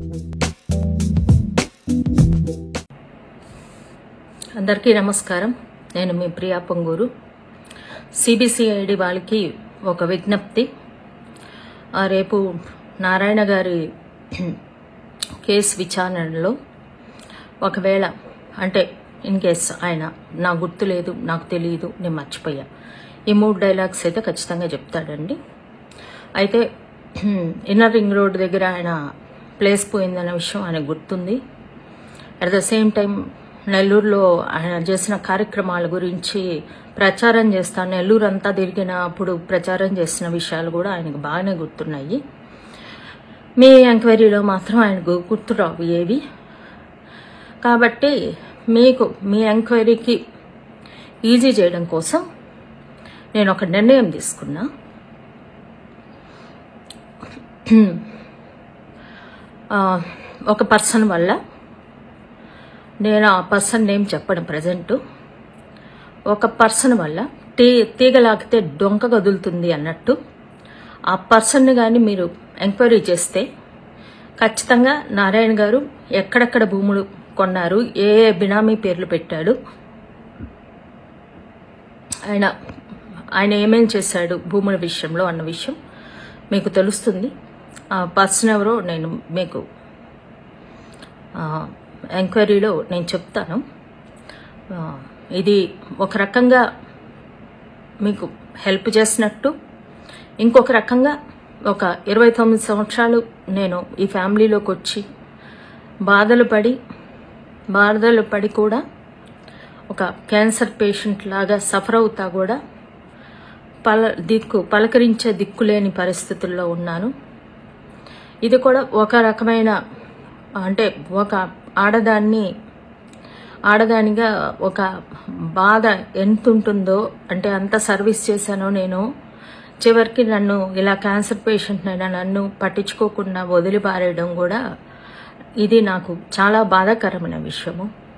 అందరికీ నమస్కారం నేను మీ ప్రియా పొంగూరు సిబిసిఐడి వాళ్ళకి ఒక విజ్ఞప్తి ఆ రేపు నారాయణ గారి కేసు విచారణలో ఒకవేళ అంటే ఇన్ కేస్ ఆయన నా గుర్తు లేదు నాకు తెలియదు నేను మర్చిపోయా ఈ మూడు డైలాగ్స్ అయితే ఖచ్చితంగా చెప్తాడండి అయితే ఇన్నర్ రింగ్ రోడ్ దగ్గర ఆయన ప్లేస్ పోయిందన్న విషయం ఆయన గుర్తుంది అట్ ద సేమ్ టైం నెల్లూరులో ఆయన చేసిన కార్యక్రమాల గురించి ప్రచారం చేస్తాను నెల్లూరు అంతా తిరిగినప్పుడు ప్రచారం చేసిన విషయాలు కూడా ఆయనకు బాగానే గుర్తున్నాయి మీ ఎంక్వైరీలో మాత్రం ఆయనకు గుర్తురావు ఏవి కాబట్టి మీకు మీ ఎంక్వైరీకి ఈజీ చేయడం కోసం నేను ఒక నిర్ణయం తీసుకున్నా ఆ, ఒక పర్సన్ వల్ల నేను ఆ పర్సన్ నేమ్ చెప్పడం ప్రజెంట్ ఒక పర్సన్ వల్ల తీ తీగలాగితే డొంక కదులుతుంది అన్నట్టు ఆ పర్సన్ని కానీ మీరు ఎంక్వైరీ చేస్తే ఖచ్చితంగా నారాయణ గారు ఎక్కడెక్కడ భూములు కొన్నారు ఏ ఏ బినామీ పేర్లు పెట్టాడు ఆయన ఆయన ఏమేం చేశాడు భూముల విషయంలో అన్న విషయం మీకు తెలుస్తుంది ఆ పర్సన్ ఎవరో నేను మీకు ఆ, ఎంక్వైరీలో నేను చెప్తాను ఆ, ఇది ఒక రకంగా మీకు హెల్ప్ చేసినట్టు ఇంకొక రకంగా ఒక ఇరవై తొమ్మిది సంవత్సరాలు నేను ఈ ఫ్యామిలీలోకి వచ్చి బాధలు పడి బాధలు పడి కూడా ఒక క్యాన్సర్ పేషెంట్ లాగా సఫర్ అవుతా కూడా పల దిక్కు పలకరించే దిక్కులేని పరిస్థితుల్లో ఉన్నాను ఇది కూడా ఒక రకమైన అంటే ఒక ఆడదాన్ని ఆడదానిగా ఒక బాధ ఎంత ఉంటుందో అంటే అంత సర్వీస్ చేశానో నేను చివరికి నన్ను ఇలా క్యాన్సర్ పేషెంట్ అయినా నన్ను పట్టించుకోకుండా వదిలిపారేయడం కూడా ఇది నాకు చాలా బాధాకరమైన విషయము